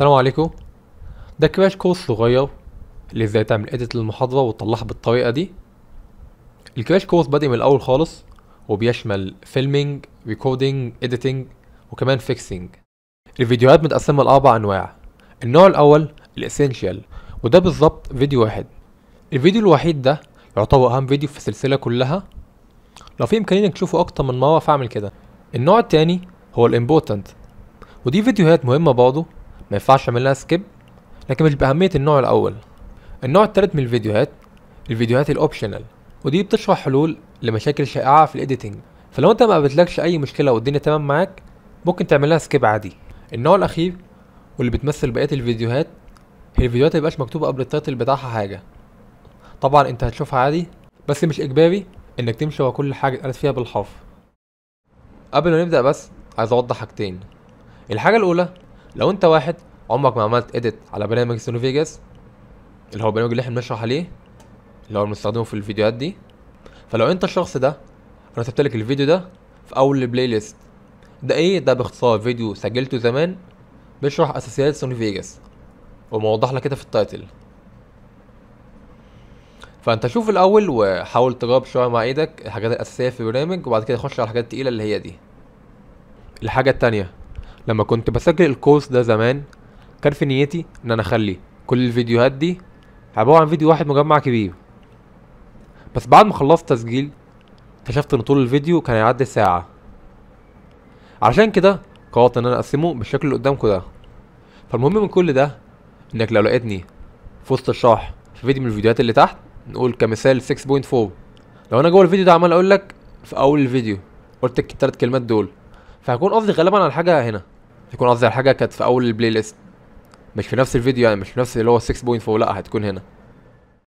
السلام عليكم ده كراش كورس صغير اللي ازاي تعمل اديت للمحاضرة وتطلعها بالطريقة دي الكراش كورس بادئ من الاول خالص وبيشمل فيلمينج ريكوردينج اديتنج وكمان فيكسينج الفيديوهات متقسمة لأربع أنواع النوع الأول الاسينشال وده بالظبط فيديو واحد الفيديو الوحيد ده يعتبر أهم فيديو في السلسلة كلها لو في إمكانية إنك تشوفه أكتر من مرة فاعمل كده النوع التاني هو الامبورتنت ودي فيديوهات مهمة برضه ما ينفعش اعمل لها سكيب لكن مش بأهمية النوع الأول النوع التالت من الفيديوهات الفيديوهات الأوبشنال ودي بتشرح حلول لمشاكل شائعة في الإيديتنج فلو أنت ما قابلتلكش أي مشكلة والدنيا تمام معاك ممكن تعمل لها سكيب عادي النوع الأخير واللي بتمثل بقية الفيديوهات هي الفيديوهات اللي مبقاش مكتوب قبل التايتل بتاعها حاجة طبعا انت هتشوفها عادي بس مش إجباري إنك تمشي ورا كل حاجة اتقالت فيها بالحرف قبل ما نبدأ بس عايز أوضح حاجتين الحاجة الأولى لو أنت واحد عمرك ما عملت إيديت على برنامج سونو فيجاس اللي هو البرنامج اللي احنا بنشرح عليه اللي هو بنستخدمه في الفيديوهات دي فلو أنت الشخص ده أنا سبت لك الفيديو ده في أول البلاي ليست ده إيه ده باختصار فيديو سجلته زمان بيشرح أساسيات سوني فيجاس وموضح لك كده في التايتل فانت شوف الاول وحاول تجرب شويه مع ايدك الحاجات الاساسيه في البرنامج وبعد كده خش على الحاجات التقيله اللي هي دي الحاجه التانية لما كنت بسجل الكورس ده زمان كان في نيتي ان انا اخلي كل الفيديوهات دي عباره عن فيديو واحد مجمع كبير بس بعد ما خلصت تسجيل اكتشفت ان طول الفيديو كان هيعدي ساعه علشان كده قررت ان انا اقسمه بالشكل اللي قدامكم ده فالمهم من كل ده انك لو لقيتني في وسط الشرح في فيديو من الفيديوهات اللي تحت نقول كمثال 6.4 لو انا جوه الفيديو ده عمال اقول لك في اول الفيديو قلت لك الثلاث كلمات دول فهيكون قصدي غالبا على حاجه هنا هيكون قصدي على حاجه كانت في اول البلاي ليست مش في نفس الفيديو يعني مش في نفس اللي هو 6.4 لا هتكون هنا